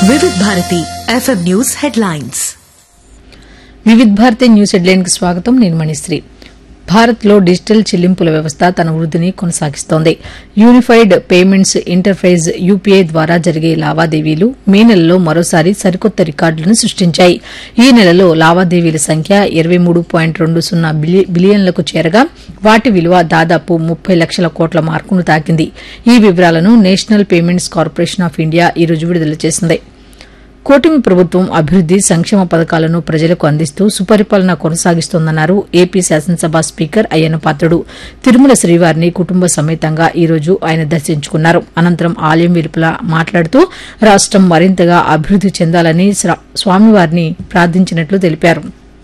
Vividh Bharati FM news headlines Vividh Bharati news headline కి స్వాగతం నేను మణిశ్రీ భారత్లో డిజిటల్ చెల్లింపుల వ్యవస్థ తన వృద్ధిని కొనసాగిస్తోంది యూనిఫైడ్ పేమెంట్స్ ఇంటర్ఫేస్ యూపీఐ ద్వారా జరిగే లావాదేవీలు మే నెలలో మరోసారి సరికొత్త రికార్డులను సృష్టించాయి ఈ నెలలో లావాదేవీల సంఖ్య ఇరవై మూడు పాయింట్ రెండు సున్నా బిలియన్లకు చేరగా వాటి విలువ దాదాపు ముప్పై లక్షల కోట్ల మార్కును తాకింది ఈ వివరాలను national payments corporation of India ఈ రోజు విడుదల చేసింది కూటమి ప్రభుత్వం అభివృద్ది సంక్షేమ పథకాలను ప్రజలకు అందిస్తూ సుపరిపాలన కొనసాగిస్తోందన్నారు ఏపీ శాసనసభ స్పీకర్ అయ్యన్న పాత్రుడు తిరుమల శ్రీవారిని కుటుంబ సమేతంగా ఈ రోజు ఆయన దర్శించుకున్నారు అనంతరం ఆలయం వెలుపల మాట్లాడుతూ రాష్టం మరింతగా అభివృద్ది చెందాలని స్రా- స్వామివారిని ప్రార్థించినట్లు తెలిపారు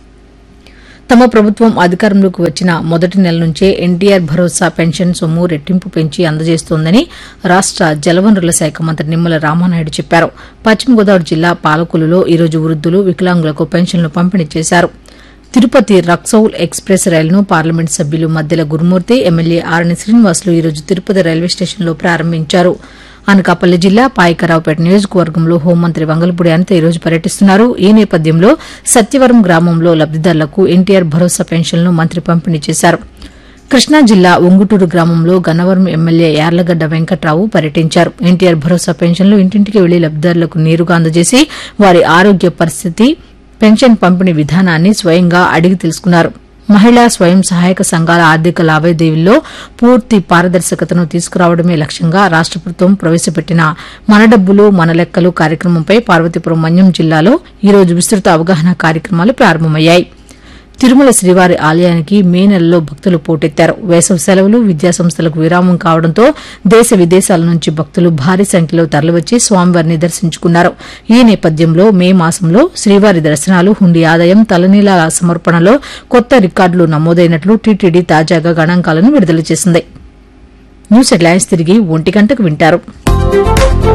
తమ ప్రభుత్వం అధికారంలోకి వచ్చిన మొదటి నెల నుంచే ఎన్టీఆర్ భరోసా పెన్షన్ సొమ్ము రెట్టింపు పెంచి అందజేస్తోందని రాష్ట జలవనరుల శాఖ మంత్రి నిమ్మల రామానాయుడు చెప్పారు పశ్చిమ గోదావరి జిల్లా పాలకులలో ఈరోజు వృద్దులు వికలాంగులకు పెన్షన్లు పంపిణీ చేశారు తిరుపతి రక్సౌల్ ఎక్స్ప్రెస్ రైలును పార్లమెంట్ సభ్యులు మద్దెల గురుమూర్తి ఎమ్మెల్యే ఆర్ఎన్ శ్రీనివాసులు ఈరోజు తిరుపతి రైల్వే స్టేషన్లో ప్రారంభించారు అనకాపల్లి జిల్లా పాయకరావుపేట నియోజకవర్గంలో హోంమంత్రి వంగలపూడి అనిత ఈరోజు పర్యటిస్తున్నారు ఈ నేపథ్యంలో సత్యవరం గ్రామంలో లబ్దిదారులకు ఎన్టీఆర్ భరోసా పెన్షన్లను మంత్రి పంపిణీ చేశారు కృష్ణా జిల్లా ఒంగుటూరు గ్రామంలో గన్నవరం ఎమ్మెల్యే యార్లగడ్డ వెంకట్రావు పర్యటించారు ఎన్టీఆర్ భరోసా పెన్షన్లు ఇంటింటికి వెళ్లి లబ్దిదారులకు నేరుగా అందజేసి వారి ఆరోగ్య పరిస్థితి పెన్షన్ పంపిణీ విధానాన్ని స్వయంగా అడిగి తెలుసుకున్నారు మహిళా స్వయం సహాయక సంఘాల ఆర్థిక లావాదేవీల్లో పూర్తి పారదర్శకతను తీసుకురావడమే లక్ష్యంగా రాష్ట ప్రభుత్వం ప్రవేశపెట్టిన మన డబ్బులు మన లెక్కలు కార్యక్రమంపై పార్వతీపురం మన్యం జిల్లాలో ఈరోజు విస్తృత అవగాహన కార్యక్రమాలు ప్రారంభమయ్యాయి తిరుమల శ్రీవారి ఆలయానికి మే నెలలో భక్తులు పోటెత్తారు వేసవి సెలవులు విద్యాసంస్థలకు విరామం కావడంతో దేశ విదేశాల నుంచి భక్తులు భారీ సంఖ్యలో తరలివచ్చి స్వామివారిని దర్శించుకున్నారు ఈ నేపథ్యంలో మే మాసంలో శ్రీవారి దర్శనాలు హుండీ ఆదాయం తలనీలాల సమర్పణలో కొత్త రికార్డులు నమోదైనట్లు టీటీడీ తాజాగా గణాంకాలను విడుదల చేసింది న్యూస్ హెడ్లైన్స్ తిరిగి ఒంటి గంటకు వింటారు